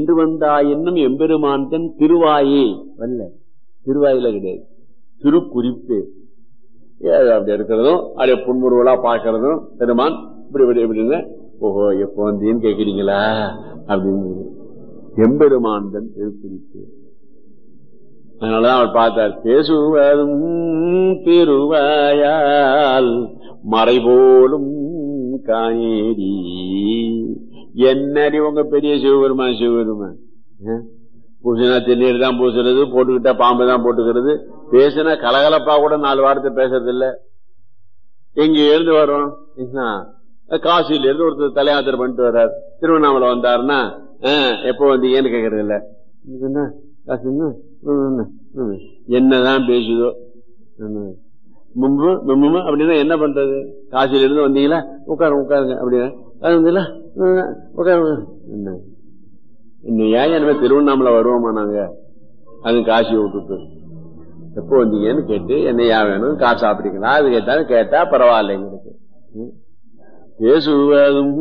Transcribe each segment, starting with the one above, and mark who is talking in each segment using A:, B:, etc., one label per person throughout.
A: என்று வந்தாய் என்னும் எம்பெருமான் தன் திருவாயே வரல திருவாயில கிடையாது திருக்குறிப்பு ஏது அப்படி இருக்கிறதும் அப்படியே புன்முறுவலா பார்க்கறதும் பெருமான் இப்படி இப்படி இப்படின்னு ஓஹோ எப்போ வந்தீன்னு கேக்குறீங்களா அப்படின்னு எம்பெருமான் தன் திருக்குறிப்பு அதனாலதான் அவர் பார்த்தார் பேசுவதும் திருவாயால் மறைபோலும் காணேரி என்னடி உங்க பெரிய சிவபெருமான் சிவபெருமான் ஆ? பூசினா திருநீர் தான் பூசுறது போட்டுக்கிட்டா பாம்பு தான் போட்டுக்கிறது பேசினா கலகலப்பா கூட நாலு வாரத்தை பேசுறது இல்ல எங்க இருந்து வரும் என்ன? காசியில இருந்து ஒருத்தர் தலையாத்திரை பண்ணிட்டு வர்றார் திருவண்ணாமலை வந்தாருன்னா ஆ, எப்போ வந்தீங்கன்னு கேக்குறது இல்ல இது என்ன? காசு என்ன? ம், ம், ம். என்னதான் பேசுதோ ம். மும்பு மும்பு அப்படின்னா என்ன பண்றது காசியில இருந்து வந்தீங்களா உட்காருங்க உட்காருங்க அப்படின்னா அது வந்தீங்களா ம், உட்காருங்க என்ன இன்னும் ஏன் என்ன திருவண்ணாமலை வருவோமா நாங்க அது காசி விட்டுட்டு எப்போ வந்தீங்கன்னு கேட்டு என்ன ஏன் வேணும் காசு சாப்பிட்டீங்களா அது கேட்டாலும் கேட்டா பரவாயில்ல எங்களுக்கு ம். பேசுவதும்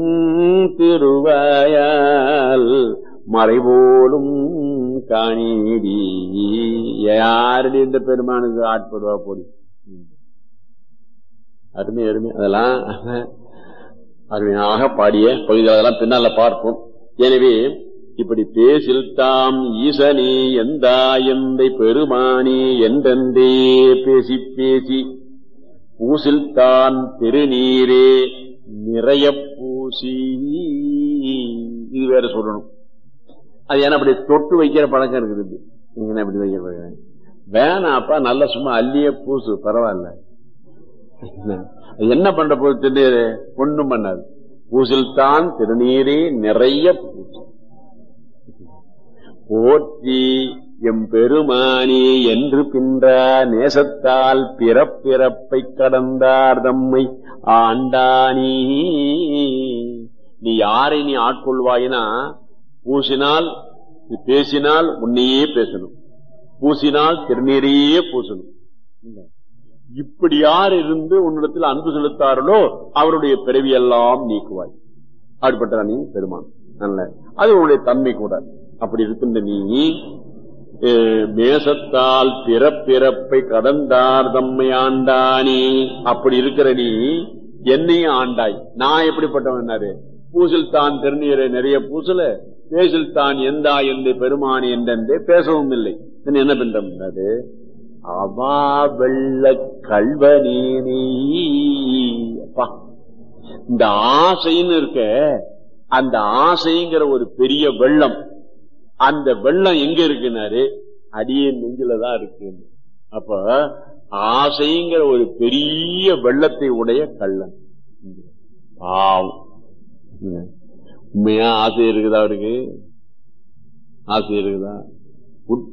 A: திருவாயால் மறைபோலும் காணீடி யாரடி இந்த பெருமானுக்கு ஆட்படுவா போடி ம். அருமை அருமை அதெல்லாம் அருமையாக பாடிய பகுதிகள் அதெல்லாம் பின்னால பார்ப்போம் எனவே இப்படி பேசில் தாம் ஈசனே எந்தா எந்தை பெருமானே என்றென்றே பேசி பேசி பூசில் தான் திருநீரே நிறைய பூசி இது வேற சொல்லணும் அது ஏன்னா அப்படி தொட்டு வைக்கிற பழக்கம் இருக்குது நீங்க என்ன அப்படி வைக்கிற பழக்கம் வேணாப்பா நல்ல சும்மா அள்ளியே பூசு பரவாயில்ல அது என்ன பண்ற போது திருநீர் ஒண்ணும் பண்ணாது பூசில் தான் திருநீரே நிறைய பூசு போற்றி எம் பெருமானே என்று பின்ற நேசத்தால் பிறப்பிறப்பை கடந்தார் தம்மை ஆண்டானி நீ யாரை நீ ஆட்கொள்வாயினா பூசினால் நீ பேசினால் உன்னையே பேசணும் பூசினால் திருநீரையே பூசணும் இப்படி யார் இருந்து உன்னிடத்தில் அன்பு செலுத்தார்களோ அவருடைய பிறவியெல்லாம் நீக்குவாய் அப்படிப்பட்ட நீ பெருமான் நல்ல அது உன்னுடைய தன்மை கூட அப்படி இருக்கின்ற நீ அஹ், மேசத்தால் பிறப்பிறப்பை கடந்தார் தம்மை ஆண்டானே அப்படி இருக்கிற நீ என்னையும் ஆண்டாய் நான் எப்படிப்பட்டவனாரு பூசில் தான் திருநீரை நிறைய பூசல பேசில் தான் எந்தா என்று பெருமானி என்றே பேசவும் இல்லை பின்ன என்ன பண்றது அவா வெள்ள கல்வனேனே அப்பா இந்த ஆசைன்னு இருக்க அந்த ஆசைங்கிற ஒரு பெரிய வெள்ளம் அந்த வெள்ளம் எங்க இருக்குனாரு அடியே நெஞ்சில தான் இருக்கு அப்ப ஆசைங்கிற ஒரு பெரிய வெள்ளத்தை உடைய கள்ளன் பாவம் உண்மையா ஆசை இருக்குதா அவருக்கு ஆசை இருக்குதா